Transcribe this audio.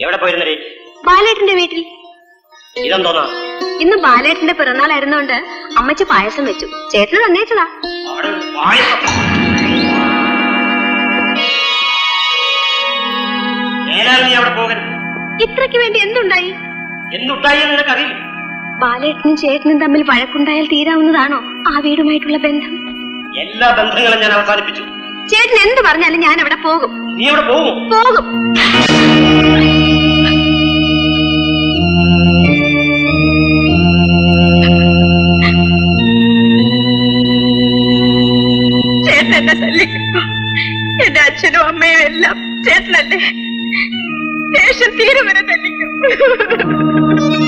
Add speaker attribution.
Speaker 1: എവിടെ പോയിരുന്നേ
Speaker 2: ബാലേട്ടന്റെ വീട്ടിൽ
Speaker 1: ഇതെന്തോന്നാ
Speaker 2: ഇന്ന് ബാലേട്ടന്റെ പിറന്നാളായിരുന്നോണ്ട് അമ്മച്ചി പായസം വെച്ചു ചേട്ടന് തന്നേച്ചതാ
Speaker 1: അവിടെ ഒരു പായസം മേലാൽ നീ അവിടെ പോകരുത്
Speaker 2: ഇത്രയ്ക്ക് വേണ്ടി എന്തുണ്ടായി
Speaker 1: എന്തുണ്ടായി എന്ന് നിനക്കറിയില്ല
Speaker 2: ബാലേട്ടനും ചേട്ടനും തമ്മിൽ വഴക്കുണ്ടായാൽ തീരാവുന്നതാണോ ആ വീടുമായിട്ടുള്ള ബന്ധം
Speaker 1: എല്ലാ ബന്ധങ്ങളും ഞാൻ അവസാനിപ്പിച്ചു
Speaker 2: ചേട്ടൻ എന്ത് പറഞ്ഞാലും ഞാൻ അവിടെ പോകും
Speaker 1: നീ അവിടെ പോകുമോ
Speaker 2: പോകും ചേട്ടൻ എന്നെ തല്ലിക്കും എന്റെ അച്ഛനും അമ്മയും എല്ലാം ചേട്ടനല്ലേ ദേഷ്യം തീരെ വരെ തല്ലിക്കും